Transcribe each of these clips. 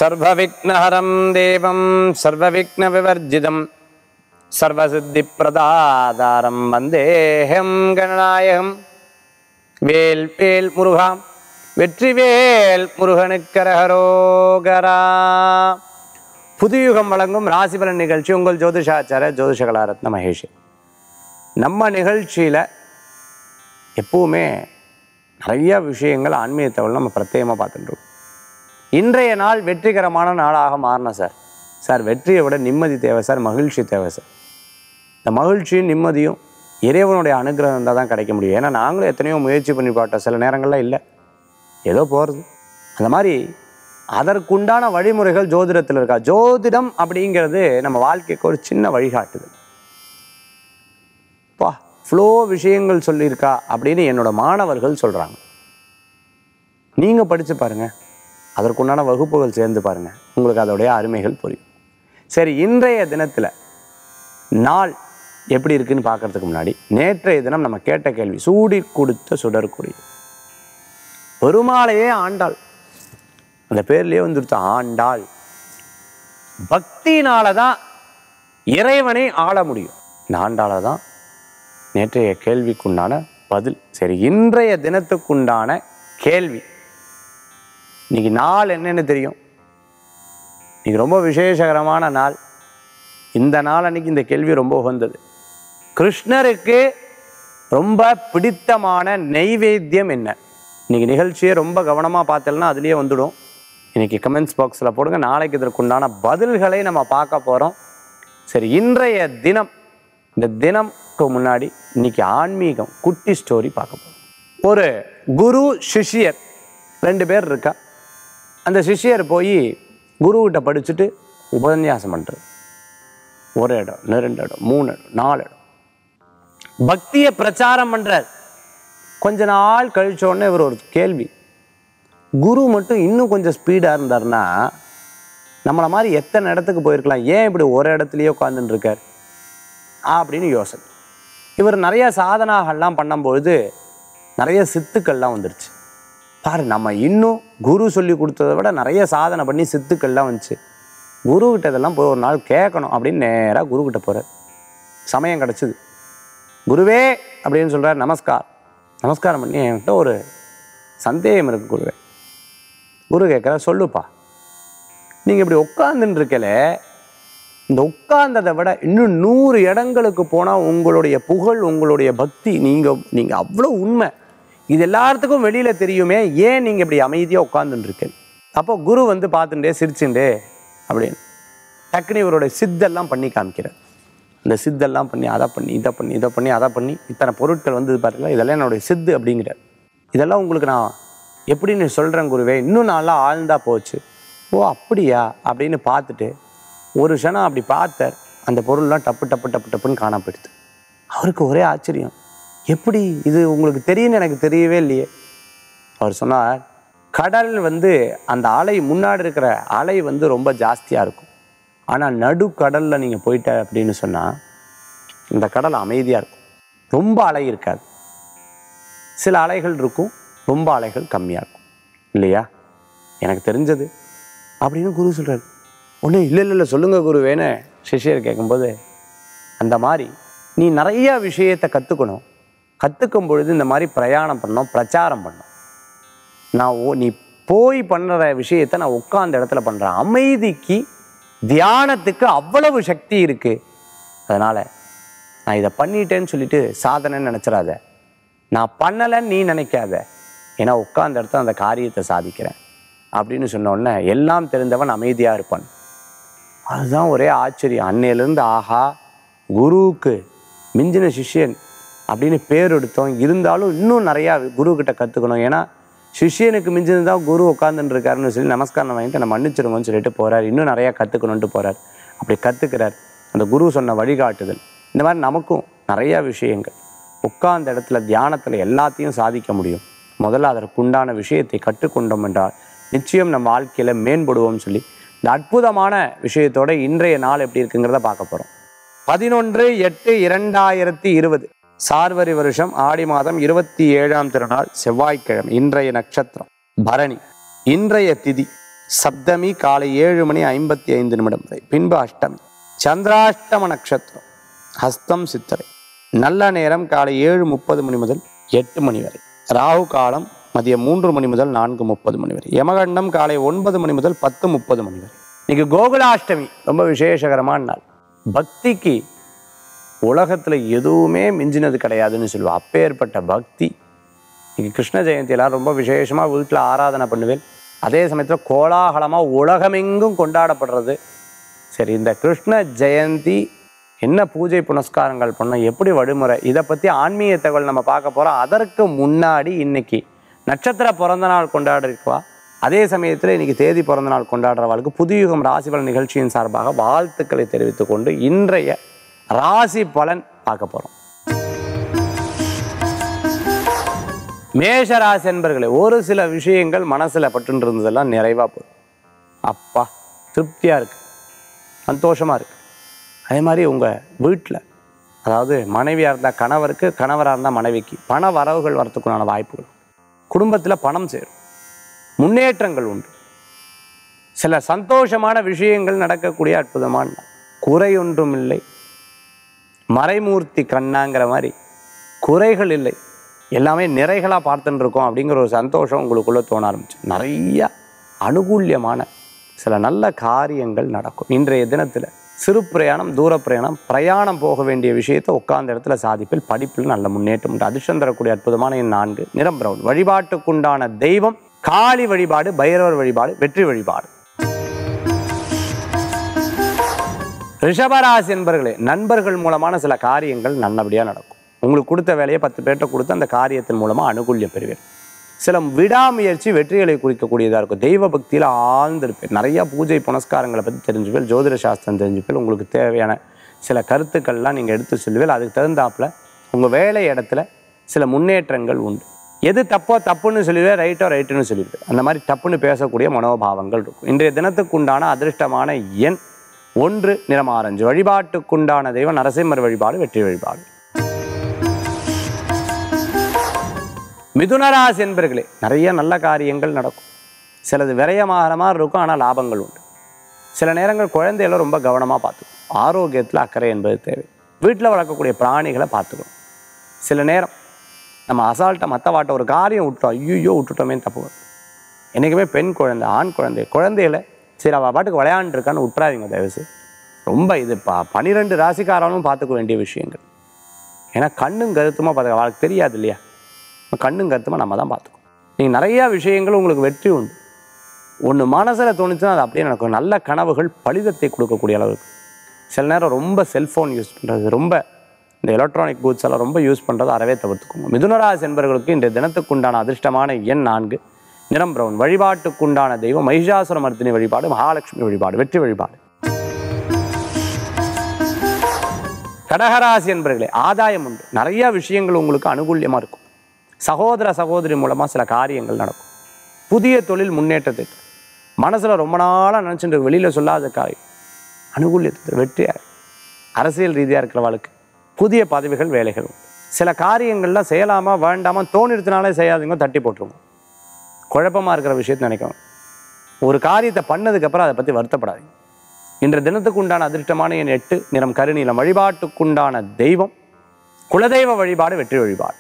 சர்வவிக்னஹரம் தேவம் சர்வவிக்னவிவர்ஜிதம் சர்வசித்திப்பிரதாதாரம் வந்தேஹம் கணநாயகம் வேல் வேல் முருகாம் வெற்றிவேல் முருகனுக்கரகரோகரா புதுயுகம் வழங்கும் ராசிபலன் நிகழ்ச்சி உங்கள் ஜோதிஷாச்சார ஜோதிஷகலாரத்ன மகேஷ் நம்ம நிகழ்ச்சியில் எப்பவுமே நிறைய விஷயங்கள் ஆன்மீக தகவல் நம்ம பிரத்யேகமாக பார்த்துட்டு இருக்கோம் இன்றைய நாள் வெற்றிகரமான நாளாக மாறணும் சார் சார் வெற்றியை விட நிம்மதி தேவை சார் மகிழ்ச்சி தேவை சார் இந்த மகிழ்ச்சியும் நிம்மதியும் இறைவனுடைய அனுகிரகம் இருந்தால் தான் கிடைக்க முடியும் ஏன்னா நாங்களும் எத்தனையோ முயற்சி பண்ணி பார்த்தோம் சில நேரங்கள்லாம் இல்லை ஏதோ போகிறது அந்த மாதிரி அதற்குண்டான வழிமுறைகள் ஜோதிடத்தில் இருக்கா ஜோதிடம் அப்படிங்கிறது நம்ம வாழ்க்கைக்கு ஒரு சின்ன வழிகாட்டுதல் பா ஃப்ளோ விஷயங்கள் சொல்லியிருக்கா அப்படின்னு என்னோட மாணவர்கள் சொல்கிறாங்க நீங்கள் படித்து பாருங்கள் அதற்குண்டான வகுப்புகள் சேர்ந்து பாருங்கள் உங்களுக்கு அதோடைய அருமைகள் புரியும் சரி இன்றைய தினத்தில் நாள் எப்படி இருக்குன்னு பார்க்கறதுக்கு முன்னாடி நேற்றைய தினம் நம்ம கேட்ட கேள்வி சூடி கொடுத்த சுடற்குடி பெருமாளையே ஆண்டாள் அந்த பேர்லயே வந்துருத்த ஆண்டாள் பக்தினால தான் இறைவனை ஆள முடியும் இந்த ஆண்டாள தான் நேற்றைய கேள்விக்குண்டான பதில் சரி இன்றைய தினத்துக்குண்டான கேள்வி இன்னைக்கு நாள் என்னன்னு தெரியும் இன்னைக்கு ரொம்ப விசேஷகரமான நாள் இந்த நாள் அன்னைக்கு இந்த கேள்வி ரொம்ப உகந்தது கிருஷ்ணருக்கு ரொம்ப பிடித்தமான நெய்வேத்தியம் என்ன இன்னைக்கு நிகழ்ச்சியை ரொம்ப கவனமாக பார்த்தோம்னா அதுலேயே வந்துடும் இன்னைக்கு கமெண்ட்ஸ் பாக்ஸில் போடுங்க நாளைக்கு இதற்குண்டான பதில்களை நம்ம பார்க்க போகிறோம் சரி இன்றைய தினம் இந்த தினம்க்கு முன்னாடி இன்னைக்கு ஆன்மீகம் குட்டி ஸ்டோரி பார்க்க போகிறோம் ஒரு குரு சிஷ்யர் ரெண்டு பேர் இருக்கா அந்த சிஷ்யர் போய் குருக்கிட்ட படிச்சுட்டு உபன்யாசம் பண்ணுறது ஒரு இடம் இன்னும் ரெண்டு இடம் மூணு இடம் நாலு இடம் பக்தியை பிரச்சாரம் பண்றார் கொஞ்ச நாள் கழிச்ச உடனே இவர் ஒரு கேள்வி குரு மட்டும் இன்னும் கொஞ்சம் ஸ்பீடாக இருந்தாருன்னா நம்மளை மாதிரி எத்தனை இடத்துக்கு போயிருக்கலாம் ஏன் இப்படி ஒரு இடத்துலயே உட்காந்துட்டு இருக்கார் அப்படின்னு யோசனை இவர் நிறைய சாதனாகள்லாம் பண்ணும்பொழுது நிறைய சித்துக்கள்லாம் வந்துருச்சு பாரு நம்ம இன்னும் குரு சொல்லி கொடுத்ததை விட நிறைய சாதனை பண்ணி சித்துக்கள்லாம் வந்துச்சு குருக்கிட்ட இதெல்லாம் போய் ஒரு நாள் கேட்கணும் அப்படின்னு நேராக குருக்கிட்ட போகிறார் சமயம் கிடச்சிது குருவே அப்படின்னு சொல்கிறார் நமஸ்கார் நமஸ்காரம் பண்ணி என்கிட்ட ஒரு சந்தேகம் இருக்கு குருவே குரு கேட்குற சொல்லுப்பா நீங்கள் இப்படி உட்காந்துன்னு இருக்கல இந்த உட்கார்ந்ததை விட இன்னும் நூறு இடங்களுக்கு போனால் உங்களுடைய புகழ் உங்களுடைய பக்தி நீங்கள் நீங்கள் அவ்வளோ உண்மை இது எல்லாத்துக்கும் வெளியில் தெரியுமே ஏன் நீங்கள் இப்படி அமைதியாக உட்காந்துட்டு இருக்கீங்க அப்போ குரு வந்து பார்த்துட்டே சிரிச்சுண்டே அப்படின்னு டக்குனு இவருடைய சித்தெல்லாம் பண்ணி காமிக்கிறார் இந்த சித்தெல்லாம் பண்ணி அதை பண்ணி இதை பண்ணி இதை பண்ணி அதை பண்ணி இத்தனை பொருட்கள் வந்து பாருங்களா இதெல்லாம் என்னுடைய சித்து அப்படிங்கிறார் இதெல்லாம் உங்களுக்கு நான் எப்படின்னு சொல்கிறேன் குருவே இன்னும் நல்லா ஆழ்ந்தா போச்சு ஓ அப்படியா அப்படின்னு பார்த்துட்டு ஒரு க்ஷணம் அப்படி பார்த்தார் அந்த பொருள்லாம் டப்பு டப்பு டப்பு டப்புன்னு காணாம போயிடுது அவருக்கு ஒரே ஆச்சரியம் எப்படி இது உங்களுக்கு தெரியும்னு எனக்கு தெரியவே இல்லையே அவர் சொன்னார் கடல் வந்து அந்த அலை முன்னாடி இருக்கிற அலை வந்து ரொம்ப ஜாஸ்தியாக இருக்கும் ஆனால் நடுக்கடலில் நீங்கள் போயிட்ட அப்படின்னு சொன்னால் இந்த கடல் அமைதியாக இருக்கும் ரொம்ப அலை இருக்காது சில அலைகள் இருக்கும் ரொம்ப அலைகள் கம்மியாக இருக்கும் இல்லையா எனக்கு தெரிஞ்சது அப்படின்னு குரு சொல்கிறார் ஒன்றும் இல்லை இல்லை இல்லை சொல்லுங்கள் குருவேன்னு சிஷ்யர் கேட்கும்போது அந்த மாதிரி நீ நிறைய விஷயத்தை கற்றுக்கணும் கற்றுக்கும் பொழுது இந்த மாதிரி பிரயாணம் பண்ணணும் பிரச்சாரம் பண்ணணும் நான் ஓ நீ போய் பண்ணுற விஷயத்தை நான் உட்கார்ந்த இடத்துல பண்ணுறேன் அமைதிக்கு தியானத்துக்கு அவ்வளவு சக்தி இருக்குது அதனால் நான் இதை பண்ணிட்டேன்னு சொல்லிட்டு சாதனைன்னு நினச்சிடாத நான் பண்ணலைன்னு நீ நினைக்காத ஏன்னா உட்கார்ந்த இடத்துல அந்த காரியத்தை சாதிக்கிறேன் அப்படின்னு சொன்ன உடனே எல்லாம் தெரிந்தவன் அமைதியாக இருப்பான் அதுதான் ஒரே ஆச்சரியம் அன்னையிலேருந்து ஆஹா குருவுக்கு மிஞ்சின சிஷ்யன் அப்படின்னு பேர் எடுத்தோம் இருந்தாலும் இன்னும் நிறையா குருக்கிட்ட கற்றுக்கணும் ஏன்னா சிஷ்யனுக்கு மிஞ்சினது தான் குரு உட்காந்துட்டு இருக்காருன்னு சொல்லி நமஸ்காரம் வாங்கிட்டு நம்ம மன்னிச்சிருங்கன்னு சொல்லிட்டு போகிறார் இன்னும் நிறையா கற்றுக்கணுன்ட்டு போகிறார் அப்படி கற்றுக்கிறார் அந்த குரு சொன்ன வழிகாட்டுதல் இந்த மாதிரி நமக்கும் நிறையா விஷயங்கள் உட்கார்ந்த இடத்துல தியானத்தில் எல்லாத்தையும் சாதிக்க முடியும் முதல்ல அதற்குண்டான விஷயத்தை கற்றுக்கொண்டோம் என்றால் நிச்சயம் நம்ம வாழ்க்கையில் மேம்படுவோம்னு சொல்லி இந்த அற்புதமான விஷயத்தோட இன்றைய நாள் எப்படி இருக்குங்கிறத பார்க்க போகிறோம் பதினொன்று எட்டு இரண்டாயிரத்தி இருபது சார்வரி வருஷம் ஆடி மாதம் இருபத்தி ஏழாம் திருநாள் செவ்வாய்க்கிழமை இன்றைய நட்சத்திரம் பரணி இன்றைய திதி சப்தமி காலை ஏழு மணி ஐம்பத்தி ஐந்து நிமிடம் வரை பின்பு அஷ்டமி சந்திராஷ்டம நட்சத்திரம் ஹஸ்தம் சித்திரை நல்ல நேரம் காலை ஏழு முப்பது மணி முதல் எட்டு மணி வரை ராகு காலம் மதியம் மூன்று மணி முதல் நான்கு முப்பது மணி வரை யமகண்டம் காலை ஒன்பது மணி முதல் பத்து முப்பது மணி வரை இன்னைக்கு கோகுலாஷ்டமி ரொம்ப விசேஷகரமான நாள் பக்திக்கு உலகத்தில் எதுவுமே மிஞ்சினது கிடையாதுன்னு சொல்லுவா அப்பேற்பட்ட பக்தி இன்னைக்கு கிருஷ்ண ஜெயந்தியெல்லாம் ரொம்ப விசேஷமாக வீட்டில் ஆராதனை பண்ணுவேன் அதே சமயத்தில் கோலாகலமாக உலகமெங்கும் கொண்டாடப்படுறது சரி இந்த கிருஷ்ண ஜெயந்தி என்ன பூஜை புனஸ்காரங்கள் பண்ணோம் எப்படி வழிமுறை இதை பற்றி ஆன்மீக தகவல் நம்ம பார்க்க போகிறோம் அதற்கு முன்னாடி இன்னைக்கு நட்சத்திர பிறந்த நாள் கொண்டாடிருக்கா அதே சமயத்தில் இன்னைக்கு தேதி பிறந்த நாள் கொண்டாடுறவர்களுக்கு புதுயுகம் ராசி பலன் நிகழ்ச்சியின் சார்பாக வாழ்த்துக்களை தெரிவித்துக் கொண்டு இன்றைய ராசி பலன் பார்க்க போகிறோம் மேஷராசி என்பர்களே ஒரு சில விஷயங்கள் மனசில் பட்டுன்னு இருந்ததெல்லாம் நிறைவாக போகுது அப்பா திருப்தியாக இருக்கு சந்தோஷமாக இருக்கு அதே மாதிரி உங்கள் வீட்டில் அதாவது மனைவியாக இருந்தால் கணவருக்கு கணவராக இருந்தால் மனைவிக்கு பண வரவுகள் வரத்துக்குண்டான வாய்ப்புகள் குடும்பத்தில் பணம் சேரும் முன்னேற்றங்கள் உண்டு சில சந்தோஷமான விஷயங்கள் நடக்கக்கூடிய அற்புதமான நாள். குறை ஒன்றும் இல்லை மறைமூர்த்தி கண்ணாங்கிற மாதிரி குறைகள் இல்லை எல்லாமே நிறைகளாக பார்த்துட்டு இருக்கோம் அப்படிங்கிற ஒரு சந்தோஷம் உங்களுக்குள்ளே தோண ஆரம்பிச்சு நிறைய அனுகூல்யமான சில நல்ல காரியங்கள் நடக்கும் இன்றைய தினத்தில் சிறு பிரயாணம் தூர பிரயாணம் பிரயாணம் போக வேண்டிய விஷயத்தை உட்கார்ந்த இடத்துல சாதிப்பில் படிப்பில் நல்ல முன்னேற்றம் உண்டு அதிர்ஷ்டம் தரக்கூடிய அற்புதமான எண் நான்கு நிறம் பிரவுன் வழிபாட்டுக்குண்டான தெய்வம் காளி வழிபாடு பைரவர் வழிபாடு வெற்றி வழிபாடு ரிஷபராசி என்பர்களே நண்பர்கள் மூலமான சில காரியங்கள் நல்லபடியாக நடக்கும் உங்களுக்கு கொடுத்த வேலையை பத்து பேர்கிட்ட கொடுத்து அந்த காரியத்தின் மூலமாக அனுகூல்யம் பெறுவீர் சில விடாமுயற்சி வெற்றிகளை குறிக்கக்கூடியதாக இருக்கும் தெய்வ பக்தியில் ஆழ்ந்திருப்பேன் நிறைய பூஜை புனஸ்காரங்களை பற்றி தெரிஞ்சுப்பேன் ஜோதிட சாஸ்திரம் தெரிஞ்சுப்பேன் உங்களுக்கு தேவையான சில கருத்துக்கள்லாம் நீங்கள் எடுத்து சொல்லுவேன் அதுக்கு தகுந்தாப்புல உங்கள் வேலை இடத்துல சில முன்னேற்றங்கள் உண்டு எது தப்போ தப்புன்னு சொல்லிடுவேன் ரைட்டோ ரைட்டுன்னு சொல்லிடுவேன் அந்த மாதிரி தப்புன்னு பேசக்கூடிய மனோபாவங்கள் இருக்கும் இன்றைய தினத்துக்குண்டான அதிர்ஷ்டமான எண் ஒன்று நிறம் ஆரஞ்சு வழிபாட்டுக்குண்டான தெய்வம் நரசிம்மர் வழிபாடு வெற்றி வழிபாடு மிதுனராசி என்பர்களே நிறைய நல்ல காரியங்கள் நடக்கும் சிலது விரயமாகிற மாதிரி இருக்கும் ஆனால் லாபங்கள் உண்டு சில நேரங்கள் குழந்தைகளை ரொம்ப கவனமாக பார்த்துக்கணும் ஆரோக்கியத்தில் அக்கறை என்பது தேவை வீட்டில் வளர்க்கக்கூடிய பிராணிகளை பார்த்துக்கணும் சில நேரம் நம்ம அசால்ட்டை மற்ற வாட்ட ஒரு காரியம் விட்டுட்டோம் ஐயோ விட்டுட்டோமே தப்பு வரும். என்றைக்குமே பெண் குழந்தை ஆண் குழந்தை குழந்தையில சரி அவள் பாட்டுக்கு விளையாண்டுருக்கான்னு விட்டுறாதீங்க தயவுசு ரொம்ப இது ப பனிரெண்டு ராசிக்காரனும் பார்த்துக்க வேண்டிய விஷயங்கள் ஏன்னா கண்ணும் கருத்துமா பார்த்துக்க அவளுக்கு தெரியாது இல்லையா கண்ணும் கருத்துமா நம்ம தான் பார்த்துக்கணும் நீங்கள் நிறையா விஷயங்கள் உங்களுக்கு வெற்றி உண்டு ஒன்று மனசில் தோணுச்சுன்னா அது அப்படியே நடக்கும் நல்ல கனவுகள் பலிதத்தை கொடுக்கக்கூடிய அளவுக்கு சில நேரம் ரொம்ப செல்ஃபோன் யூஸ் பண்ணுறது ரொம்ப இந்த எலக்ட்ரானிக் கூட்ஸ் எல்லாம் ரொம்ப யூஸ் பண்ணுறது அறவே தவிர்த்துக்கோங்க மிதுனராசி என்பவர்களுக்கு இன்றைய தினத்துக்குண்டான அதிர்ஷ்டமான எண் நான்கு நிறம் பிரவுன் வழிபாட்டுக்குண்டான தெய்வம் மகிஷாசுர மர்த்தினி வழிபாடு மகாலட்சுமி வழிபாடு வெற்றி வழிபாடு கடகராசி என்பர்களே ஆதாயம் உண்டு நிறைய விஷயங்கள் உங்களுக்கு அனுகூல்யமாக இருக்கும் சகோதர சகோதரி மூலமாக சில காரியங்கள் நடக்கும் புதிய தொழில் முன்னேற்றத்தை தரும். மனசுல ரொம்ப நாளாக நினச்சிட்டு வெளியில் சொல்லாத காரியம் அனுகூல்யத்தை தரும். வெற்றியாக இருக்கும். அரசியல் ரீதியாக இருக்கிறவளுக்கு புதிய பதவிகள் வேலைகள் உண்டு சில காரியங்கள்லாம் செய்யலாமா வேண்டாமா தோணிடுத்தினாலே செய்யாதீங்க தட்டி போட்டுருங்க குழப்பமாக இருக்கிற விஷயத்தை நினைக்கணும் ஒரு காரியத்தை பண்ணதுக்கப்புறம் அதை பற்றி வருத்தப்படாதீங்க இன்று தினத்துக்கு உண்டான அதிர்ஷ்டமான என் எட்டு நிறம் கருநீலம் வழிபாட்டுக்குண்டான தெய்வம் குலதெய்வ வழிபாடு வெற்றி வழிபாடு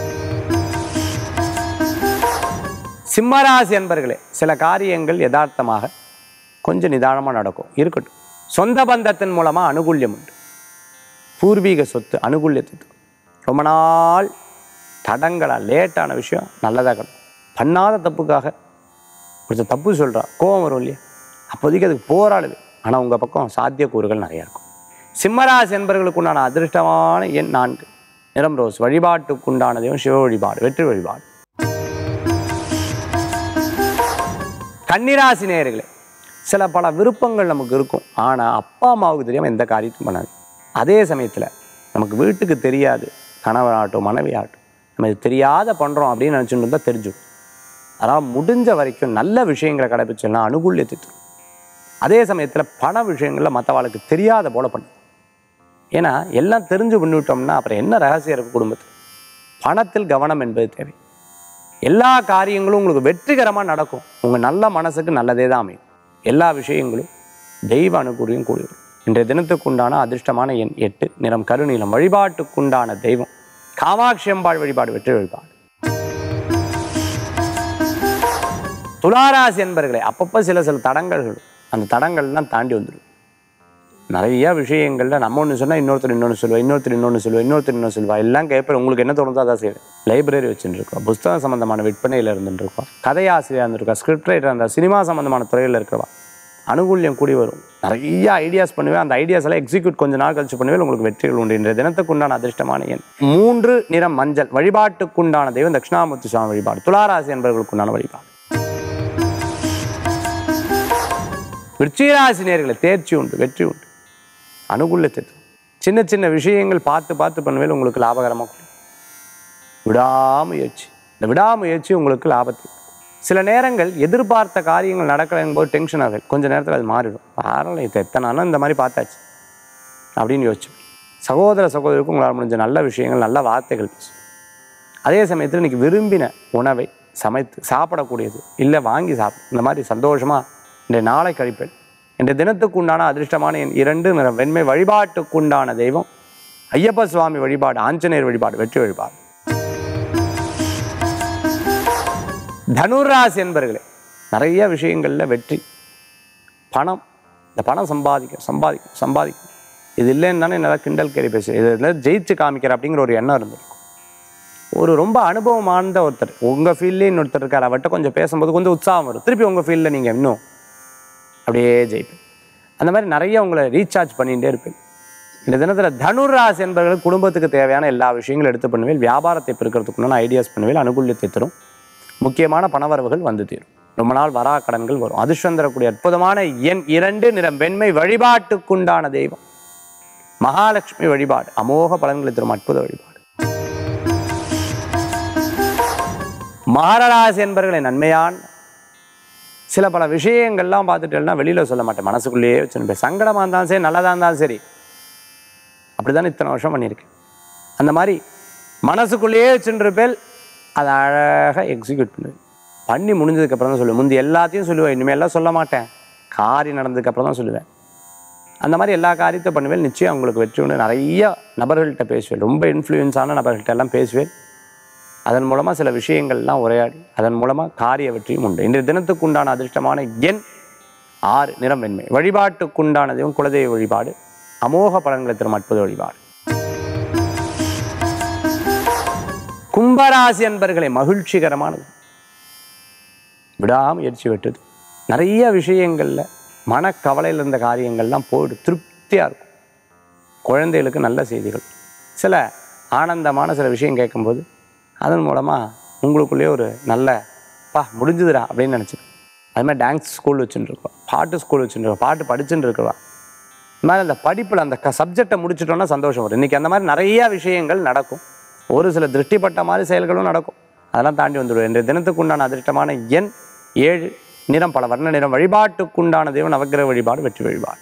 சிம்மராசி அன்பர்களே சில காரியங்கள் யதார்த்தமாக கொஞ்சம் நிதானமாக நடக்கும் இருக்கட்டும் சொந்த பந்தத்தின் மூலமாக அனுகூல்யம் உண்டு பூர்வீக சொத்து அனுகூல்யத்தை தரும். ரொம்ப நாள் தடங்களாக லேட்டான விஷயம் நல்லதாக கிடக்கும் பண்ணாத தப்புக்காக கொஞ்சம் தப்பு சொல்கிறா கோவம் வரும் இல்லையா அப்போதைக்கு அதுக்கு போராடுது ஆனால் உங்கள் பக்கம் சாத்தியக்கூறுகள் நிறையா இருக்கும் சிம்மராசி என்பவர்களுக்குண்டான அதிர்ஷ்டமான எண் நான்கு நிறம் ரோஸ் வழிபாட்டுக்குண்டான தெய்வம் சிவ வழிபாடு வெற்றி வழிபாடு கன்னிராசி நேயர்களே சில பல விருப்பங்கள் நமக்கு இருக்கும் ஆனால் அப்பா அம்மாவுக்கு தெரியாமல் எந்த காரியத்தையும் பண்ணாது அதே சமயத்தில் நமக்கு வீட்டுக்கு தெரியாது கணவனாகட்டும் மனைவியாகட்டும் நம்ம இது தெரியாத பண்ணுறோம் அப்படின்னு நினச்சிட்டு இருந்தால் தெரிஞ்சிடும் அதனால் முடிஞ்ச வரைக்கும் நல்ல விஷயங்களை கடைபிடிச்சோம்னா அனுகூல்யத்தை தரும் அதே சமயத்தில் பண விஷயங்களில் மற்றவாளுக்கு தெரியாத போல பண்ணும் ஏன்னா எல்லாம் தெரிஞ்சு பண்ணிவிட்டோம்னா அப்புறம் என்ன ரகசியம் இருக்குது குடும்பத்தில் பணத்தில் கவனம் என்பது தேவை எல்லா காரியங்களும் உங்களுக்கு வெற்றிகரமாக நடக்கும் உங்கள் நல்ல மனசுக்கு நல்லதே தான் அமையும் எல்லா விஷயங்களும் தெய்வ அனுகூலியும் கூடி வரும் இன்றைய தினத்துக்குண்டான அதிர்ஷ்டமான எண் எட்டு நிறம் கருநீலம் வழிபாட்டுக்குண்டான தெய்வம் காமாட்சி அம்பாள் வழிபாடு வெற்றி வழிபாடு துளாராசி என்பர்களே அப்பப்போ சில சில தடங்கல்கள் அந்த தடங்கள்லாம் தாண்டி வந்துடும் நிறைய விஷயங்கள்ல நம்ம ஒன்று சொன்னால் இன்னொருத்தர் இன்னொன்று சொல்லுவா இன்னொருத்தர் இன்னொன்று சொல்லுவா இன்னொருத்தர் இன்னொன்று சொல்லுவா எல்லாம் கேட்பேன் உங்களுக்கு என்ன தோணுதோ அதான் செய்வேன் லைப்ரரி வச்சுருக்கோம் புஸ்தகம் சம்மந்தமான விற்பனையில் இருந்துருக்கோம் கதையாசிரியர் இருந்திருக்கா ஸ்கிரிப்ட் ரைட்டர் இருந்தால் சினிமா சம்மந்தமான துறையில் இருக்கிறவா அனுகூல்யம் கூடி வரும் நிறைய ஐடியாஸ் பண்ணுவேன் அந்த ஐடியாஸ் எல்லாம் எக்ஸிக்யூட் கொஞ்ச நாள் கழிச்சு பண்ணுவேன் உங்களுக்கு வெற்றிகள் உண்டு இன்றைய தினத்துக்குண்டான அதிர்ஷ்டமான எண் மூன்று நிறம் மஞ்சள் வழிபாட்டுக்குண்டான தெய்வம் தட்சிணாமூர்த்தி சுவாமி வழிபாடு துளாராசி என்பவர்களுக்குண்டான வழிபாடு விருச்சிகராசி நேர்களை தேர்ச்சி உண்டு வெற்றி உண்டு அனுகூலத்தை தரும். சின்ன சின்ன விஷயங்கள் பார்த்து பார்த்து பண்ணுவேல் உங்களுக்கு லாபகரமாக கொடுக்கும் விடாமுயற்சி இந்த விடாமுயற்சி உங்களுக்கு லாபத்தை கொடுக்கும். சில நேரங்கள் எதிர்பார்த்த காரியங்கள் நடக்கலைங்கும் போது டென்ஷன் ஆகுது கொஞ்ச நேரத்தில் அது மாறிடும் பரவாயில்ல இது எத்தனை நாளும் இந்த மாதிரி பார்த்தாச்சு அப்படின்னு யோசிச்சு சகோதர சகோதரிக்கும் உங்களால் முடிஞ்ச நல்ல விஷயங்கள் நல்ல வார்த்தைகள் பேசும் அதே சமயத்தில் இன்னைக்கு விரும்பின உணவை சமைத்து சாப்பிடக்கூடியது இல்லை வாங்கி சாப்பிடும் இந்த மாதிரி சந்தோஷமாக இன்றைய நாளை கழிப்பேன் இன்றைய தினத்துக்கு உண்டான அதிர்ஷ்டமான என் இரண்டு நிறம் வெண்மை வழிபாட்டுக்கு உண்டான தெய்வம் ஐயப்ப சுவாமி வழிபாடு ஆஞ்சநேயர் வழிபாடு வெற்றி வழிபாடு தனுராசி என்பர்களே நிறைய விஷயங்களில் வெற்றி பணம் இந்த பணம் சம்பாதிக்கும் சம்பாதிக்கும் சம்பாதிக்கும் இது இல்லைன்னு தானே நல்லா கிண்டல் கேரி பேசு இதில் ஜெயிச்சு காமிக்கிற அப்படிங்கிற ஒரு எண்ணம் இருந்திருக்கும் ஒரு ரொம்ப அனுபவம் ஆழ்ந்த ஒருத்தர் உங்கள் ஃபீல்ட்லேயே இன்னொருத்தர் இருக்கார் அவர்கிட்ட கொஞ்சம் பேசும்போது கொஞ்சம் உற்சாகம் வரும் திருப்பி உங்கள் ஃபீல்டில் நீங்கள் இன்னும் அப்படியே ஜெயிப்பேன் அந்த மாதிரி நிறைய உங்களை ரீசார்ஜ் பண்ணிகிட்டே இருப்பேன் இந்த தினத்தில் தனுராசி என்பவர்கள் குடும்பத்துக்கு தேவையான எல்லா விஷயங்களும் எடுத்து பண்ணுவேன் வியாபாரத்தை பெருக்கிறதுக்குன்னு ஐடியாஸ் பண்ணுவேன் அனுகூல்யத்தை தரும் முக்கியமான பணவரவுகள் வந்து தீரும் ரொம்ப நாள் வரா கடன்கள் வரும் அதிர்ஷ்டம் தரக்கூடிய அற்புதமான எண் இரண்டு நிறம் வெண்மை வழிபாட்டுக்குண்டான தெய்வம் மகாலட்சுமி வழிபாடு அமோக பலன்களை தரும் அற்புத வழிபாடு மகராசி என்பர்களை நன்மையான் சில பல விஷயங்கள்லாம் பார்த்துட்டேன்னா வெளியில் சொல்ல மாட்டேன் மனசுக்குள்ளேயே வச்சுருப்பேன் சங்கடமாக இருந்தாலும் சரி நல்லதாக இருந்தாலும் சரி அப்படி தானே இத்தனை வருஷம் பண்ணியிருக்கேன் அந்த மாதிரி மனசுக்குள்ளேயே வச்சுருப்பேன் அதை அழகாக எக்ஸிக்யூட் பண்ணுவேன் பண்ணி முடிஞ்சதுக்கப்புறம் தான் சொல்லுவேன் முந்தி எல்லாத்தையும் சொல்லுவேன் இனிமேல் எல்லாம் சொல்ல மாட்டேன் காரியம் நடந்ததுக்கப்புறம் தான் சொல்லுவேன் அந்த மாதிரி எல்லா காரியத்தை பண்ணுவேன் நிச்சயம் உங்களுக்கு வெற்றி உண்டு நிறைய நபர்கள்ட்ட பேசுவேன் ரொம்ப இன்ஃப்ளூயன்ஸான நபர்கள்ட்ட எல்லாம் பேசுவேன் அதன் மூலமாக சில விஷயங்கள்லாம் உரையாடி அதன் மூலமாக காரிய வெற்றியும் உண்டு இன்றைய தினத்துக்கு உண்டான அதிர்ஷ்டமான எண் ஆறு நிறம் வெண்மை வழிபாட்டுக்குண்டான தெய்வம் குலதெய்வ வழிபாடு அமோக பலன்களை தரும் அற்புத வழிபாடு கும்பராசி அன்பர்களை மகிழ்ச்சிகரமானது விடாமுயற்சி வெட்டுது நிறைய விஷயங்களில் மனக்கவலையில் இருந்த காரியங்கள்லாம் போயிடு திருப்தியாக இருக்கும் குழந்தைகளுக்கு நல்ல செய்திகள் சில ஆனந்தமான சில விஷயம் கேட்கும்போது அதன் மூலமாக உங்களுக்குள்ளேயே ஒரு நல்ல பா முடிஞ்சுதுடா அப்படின்னு நினச்சிப்பேன் அது மாதிரி டான்ஸ் ஸ்கூல் வச்சுட்டுருக்கோம் பாட்டு ஸ்கூல் வச்சுட்டுருக்கோம் பாட்டு படிச்சுட்டு இருக்கிறோம் இந்த மாதிரி அந்த படிப்பில் அந்த க சப்ஜெக்டை முடிச்சிட்டோம்னா சந்தோஷம் வரும் இன்றைக்கி அந்த மாதிரி நிறைய விஷயங்கள் நடக்கும் ஒரு சில திருஷ்டிப்பட்ட மாதிரி செயல்களும் நடக்கும் அதெல்லாம் தாண்டி வந்துடுவோம் இன்றைய தினத்துக்கு உண்டான அதிர்ஷ்டமான எண் ஏழு நிறம் பல வர்ண நிறம் வழிபாட்டுக்குண்டான தெய்வம் நவக்கிரக வழிபாடு வெற்றி வழிபாடு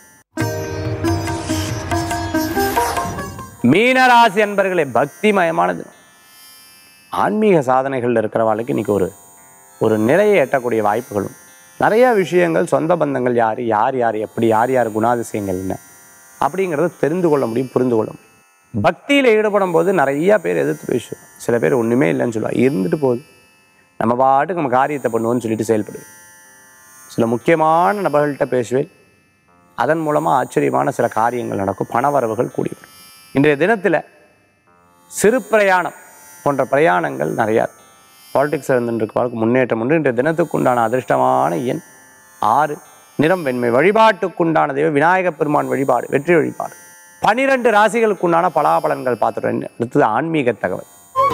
மீனராசி அன்பர்களே பக்திமயமான தினம் ஆன்மீக சாதனைகள் இருக்கிறவாளுக்கு இன்னைக்கு ஒரு ஒரு நிலையை எட்டக்கூடிய வாய்ப்புகளும் நிறைய விஷயங்கள் சொந்த பந்தங்கள் யார் யார் யார் எப்படி யார் யார் குணாதிசயங்கள் என்ன அப்படிங்கிறத தெரிந்து கொள்ள முடியும் புரிந்து கொள்ள முடியும் பக்தியில் ஈடுபடும் போது நிறைய பேர் எதிர்த்து பேசுவோம் சில பேர் ஒன்றுமே இல்லைன்னு சொல்லுவாங்க இருந்துட்டு போகுது நம்ம பாட்டுக்கு நம்ம காரியத்தை பண்ணுவோம்னு சொல்லிட்டு செயல்படுவேன் சில முக்கியமான நபர்கள்ட்ட பேசுவேன் அதன் மூலமாக ஆச்சரியமான சில காரியங்கள் நடக்கும் பணவரவுகள் கூடி வரும் இன்றைய தினத்தில் சிறு பிரயாணம் போன்ற பிரயாணங்கள் நிறையா பாலிடிக்ஸ் இருந்துருக்கவர்களுக்கு முன்னேற்றம் உண்டு இன்றைய தினத்துக்கு உண்டான அதிர்ஷ்டமான எண் ஆறு நிறம் வெண்மை வழிபாட்டுக்குண்டான தெய்வம் விநாயகப் பெருமான் வழிபாடு வெற்றி வழிபாடு பனிரெண்டு ராசிகளுக்குண்டான பலாபலன்கள் பார்த்துட்டோம் அடுத்தது ஆன்மீக தகவல்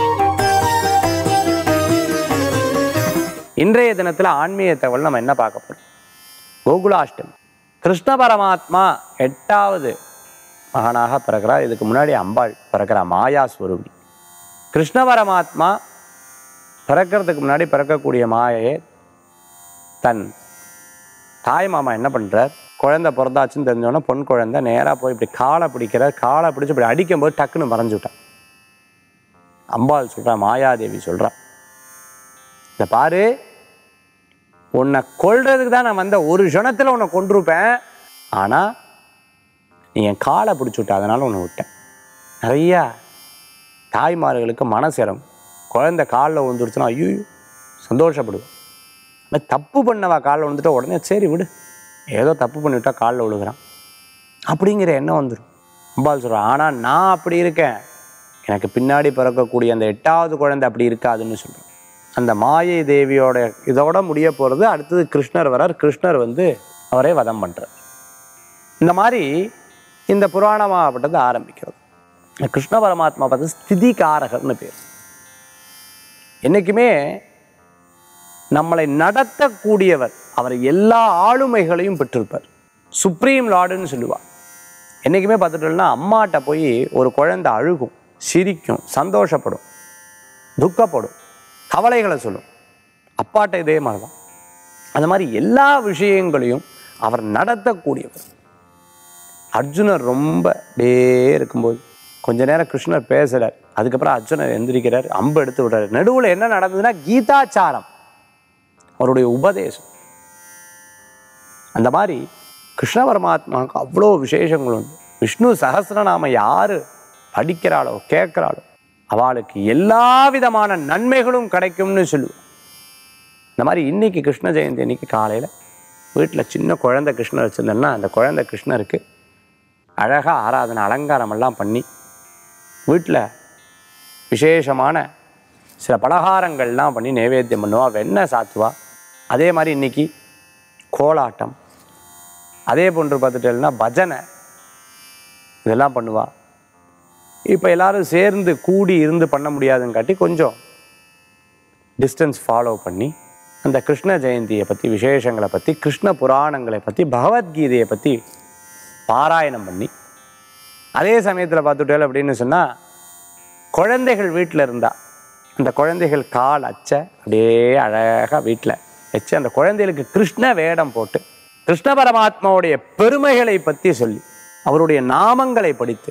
இன்றைய தினத்தில் ஆன்மீக தகவல் நம்ம என்ன பார்க்க போறோம் கோகுலாஷ்டமி கிருஷ்ண பரமாத்மா எட்டாவது மகனாக பிறக்கிறார் இதுக்கு முன்னாடி அம்பாள் பிறக்கிறார் மாயா ஸ்வரூபி கிருஷ்ண பரமாத்மா பிறக்கிறதுக்கு முன்னாடி பிறக்கக்கூடிய மாயையை தன் தாய் மாமா என்ன பண்ணுறார் குழந்தை பிறந்தாச்சுன்னு தெரிஞ்சோன்னா பொன் குழந்தை நேராக போய் இப்படி காலை பிடிக்கிறார் காலை பிடிச்சி இப்படி அடிக்கும்போது டக்குன்னு மறைஞ்சு விட்டான் அம்பாள் சொல்கிறா மாயாதேவி சொல்கிறா இந்த பாரு உன்னை கொல்றதுக்கு தான் நான் வந்த ஒரு க்ஷணத்தில் உன்னை கொண்டிருப்பேன் ஆனால் நீ என் காலை பிடிச்சி விட்ட அதனால் உன்னை விட்டேன் நிறையா தாய்மார்களுக்கு மனசு இறங்கும் குழந்தை காலில் விழுந்துருச்சுன்னா ஐயோ சந்தோஷப்படுவேன் ஆனால் தப்பு பண்ணவா காலில் விழுந்துட்டா உடனே சரி விடு ஏதோ தப்பு பண்ணிவிட்டா காலில் விழுகிறான் அப்படிங்கிற எண்ணம் வந்துடும் அம்பாள் சொல்கிறான் ஆனால் நான் அப்படி இருக்கேன் எனக்கு பின்னாடி பிறக்கக்கூடிய அந்த எட்டாவது குழந்தை அப்படி இருக்காதுன்னு சொல்கிறேன் அந்த மாயை தேவியோட இதோட முடிய போகிறது அடுத்தது கிருஷ்ணர் வரார் கிருஷ்ணர் வந்து அவரை வதம் பண்ணுறார் இந்த மாதிரி இந்த புராணமாகப்பட்டது ஆரம்பிக்கிறது இந்த கிருஷ்ண பரமாத்மா பார்த்து ஸ்திதிகாரகர்னு பேர் என்றைக்குமே நம்மளை நடத்தக்கூடியவர் அவர் எல்லா ஆளுமைகளையும் பெற்றிருப்பார் சுப்ரீம் லார்டுன்னு சொல்லுவார் என்றைக்குமே பார்த்துட்டோம்னா அம்மாட்ட போய் ஒரு குழந்தை அழுகும் சிரிக்கும் சந்தோஷப்படும் துக்கப்படும் கவலைகளை சொல்லும் அப்பாட்ட இதே மாதிரி தான் அந்த மாதிரி எல்லா விஷயங்களையும் அவர் நடத்தக்கூடியவர் அர்ஜுனர் ரொம்ப அப்படியே இருக்கும்போது கொஞ்ச நேரம் கிருஷ்ணர் பேசுறார் அதுக்கப்புறம் அர்ஜுனர் எந்திரிக்கிறார் அம்பு எடுத்து விடுறாரு நடுவில் என்ன நடந்ததுன்னா கீதாச்சாரம் அவருடைய உபதேசம் அந்த மாதிரி கிருஷ்ண பரமாத்மாவுக்கு அவ்வளோ விசேஷங்கள் உண்டு விஷ்ணு சகசிரநாம யார் படிக்கிறாளோ கேட்குறாளோ அவளுக்கு எல்லா விதமான நன்மைகளும் கிடைக்கும்னு சொல்லுவோம் இந்த மாதிரி இன்னைக்கு கிருஷ்ண ஜெயந்தி அன்னைக்கு காலையில் வீட்டில் சின்ன குழந்தை கிருஷ்ணர் வச்சுருந்தேன்னா அந்த குழந்தை கிருஷ்ணருக்கு அழகாக ஆராதனை அலங்காரமெல்லாம் பண்ணி வீட்டில் விசேஷமான சில பலகாரங்கள்லாம் பண்ணி நைவேத்தியம் பண்ணுவா வெண்ணெய் சாத்துவா அதே மாதிரி இன்னைக்கு கோலாட்டம் அதே போன்று பார்த்துட்டேன்னா பஜனை இதெல்லாம் பண்ணுவா இப்போ எல்லாரும் சேர்ந்து கூடி இருந்து பண்ண முடியாதுங்காட்டி கொஞ்சம் டிஸ்டன்ஸ் ஃபாலோ பண்ணி அந்த கிருஷ்ண ஜெயந்தியை பற்றி விசேஷங்களை பற்றி கிருஷ்ண புராணங்களை பற்றி பகவத்கீதையை பற்றி பாராயணம் பண்ணி அதே சமயத்தில் பார்த்துட்டேன் அப்படின்னு சொன்னால் குழந்தைகள் வீட்டில் இருந்தா அந்த குழந்தைகள் கால் அச்ச அப்படியே அழகாக வீட்டில் வச்சு அந்த குழந்தைகளுக்கு கிருஷ்ண வேடம் போட்டு கிருஷ்ண பரமாத்மாவுடைய பெருமைகளை பற்றி சொல்லி அவருடைய நாமங்களை படித்து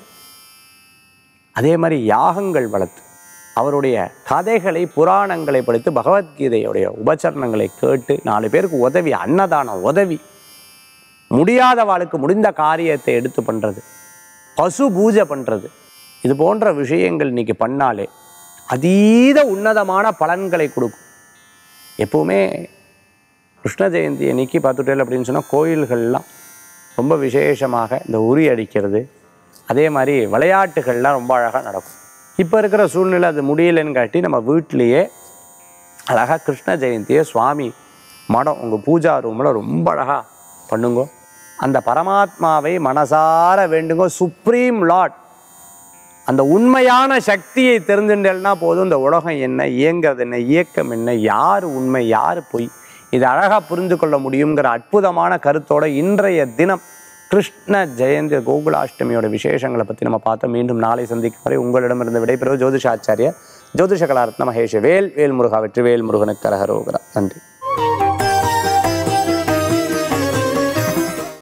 அதே மாதிரி யாகங்கள் வளர்த்து அவருடைய கதைகளை புராணங்களை படித்து பகவத்கீதையுடைய உபச்சரணங்களை கேட்டு நாலு பேருக்கு உதவி அன்னதானம் உதவி முடியாதவாளுக்கு முடிந்த காரியத்தை எடுத்து பண்ணுறது பசு பூஜை பண்ணுறது இது போன்ற விஷயங்கள் இன்னைக்கு பண்ணாலே அதீத உன்னதமான பலன்களை கொடுக்கும் எப்பவுமே கிருஷ்ண ஜெயந்தி அன்னைக்கு பார்த்துட்டேன் அப்படின்னு சொன்னால் கோயில்கள்லாம் ரொம்ப விசேஷமாக இந்த உரி அடிக்கிறது அதே மாதிரி விளையாட்டுகள்லாம் ரொம்ப அழகாக நடக்கும் இப்போ இருக்கிற சூழ்நிலை அது முடியலைன்னு காட்டி நம்ம வீட்டிலேயே அழகாக கிருஷ்ண ஜெயந்தியை சுவாமி மடம் உங்கள் பூஜா ரூமில் ரொம்ப அழகாக பண்ணுங்க அந்த பரமாத்மாவை மனசார வேண்டுங்க சுப்ரீம் லார்ட் அந்த உண்மையான சக்தியை தெரிஞ்சுட்டேன்னா போதும் இந்த உலகம் என்ன இயங்கிறது என்ன இயக்கம் என்ன யார் உண்மை யார் பொய் இது அழகாக புரிந்து கொள்ள முடியுங்கிற அற்புதமான கருத்தோட இன்றைய தினம் கிருஷ்ண ஜெயந்தி கோகுலாஷ்டமியோட விசேஷங்களை பற்றி நம்ம பார்த்தோம் மீண்டும் நாளை சந்திக்கும் வரை உங்களிடமிருந்து விடைபெறுவது ஜோதிஷாச்சாரியா ஜோதிஷ கலாரத்ன மகேஷ் வேல் வேல் முருகா வெற்றி வேல் முருகனுக்கு கரகரோகரா நன்றி